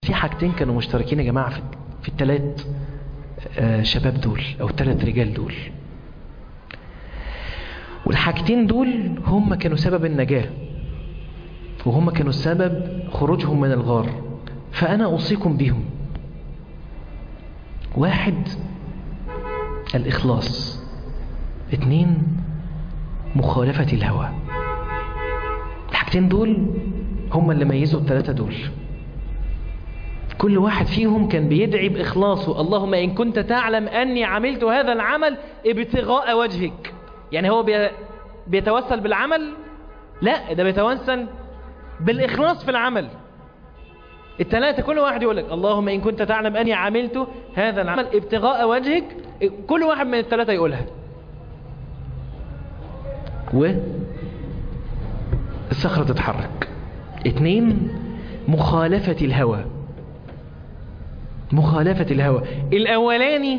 في حاجتين كانوا مشتركين يا جماعة في, في الثلاث آه شباب دول أو الثلاث رجال دول والحاجتين دول هم كانوا سبب النجاة وهم كانوا سبب خروجهم من الغار فأنا أوصيكم بهم واحد الإخلاص اثنين مخالفة الهوى الحاجتين دول هم اللي ميزوا الثلاثة دول كل واحد فيهم كان بيدعي بإخلاصه اللهم إن كنت تعلم أني عملت هذا العمل ابتغاء وجهك يعني هو بي بيتوسل بالعمل لا ده بيتوسل بالإخلاص في العمل الثلاثة كل واحد يقول لك اللهم إن كنت تعلم أني عملت هذا العمل ابتغاء وجهك كل واحد من الثلاثة يقولها و الصخرة تتحرك اتنين مخالفة الهوى مخالفة الهوى الأولاني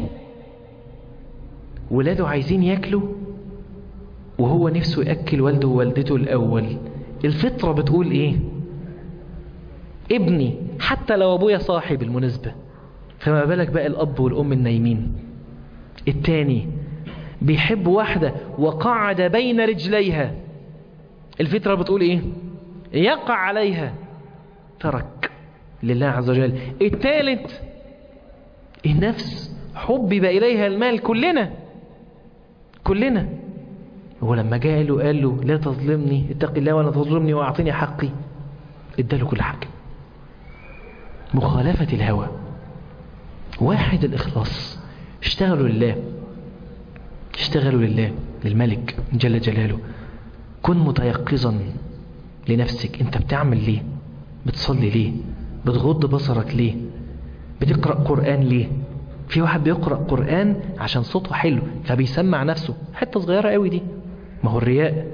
ولاده عايزين ياكلوا وهو نفسه يأكل والده ووالدته الأول الفطرة بتقول ايه ابني حتى لو ابويا صاحب المناسبة فما بالك بقى الأب والأم النايمين التاني بيحب واحدة وقعد بين رجليها الفطرة بتقول ايه يقع عليها ترك لله عز وجل الثالث النفس حبب إليها المال كلنا كلنا هو لما جاء له قال له لا تظلمني اتق الله ولا تظلمني واعطيني حقي اداله كل حاجة مخالفة الهوى واحد الإخلاص اشتغلوا لله اشتغلوا لله للملك جل جلاله كن متيقظا لنفسك انت بتعمل ليه بتصلي ليه بتغض بصرك ليه بتقرأ قرآن ليه في واحد بيقرأ قرآن عشان صوته حلو فبيسمع نفسه حتة صغيرة قوي دي ما هو الرياء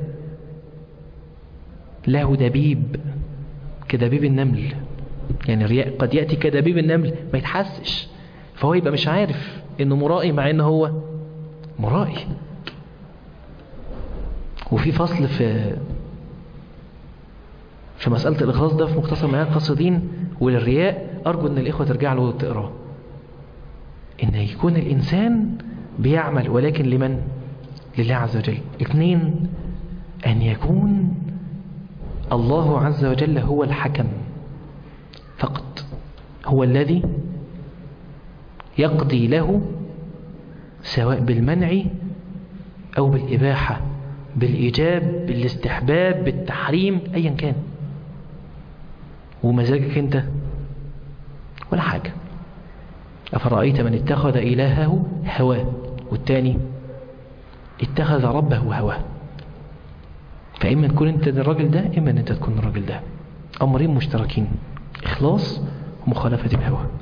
له دبيب كدبيب النمل يعني الرياء قد يأتي كدبيب النمل ما يتحسش فهو يبقى مش عارف انه مرائي مع انه هو مرائي وفي فصل في في مسألة الإخلاص ده في مختصر معايا القصدين وللرياء أرجو أن الإخوة ترجع له وتقراه إن يكون الإنسان بيعمل ولكن لمن؟ لله عز وجل اثنين أن يكون الله عز وجل هو الحكم فقط هو الذي يقضي له سواء بالمنع أو بالإباحة بالإيجاب بالاستحباب بالتحريم أيا كان ومزاجك انت ولا حاجة أفرأيت من اتخذ إلهه هواه والتاني اتخذ ربه هواه فإما تكون انت الراجل ده إما ان انت تكون الراجل ده أمرين مشتركين إخلاص ومخالفة الهوى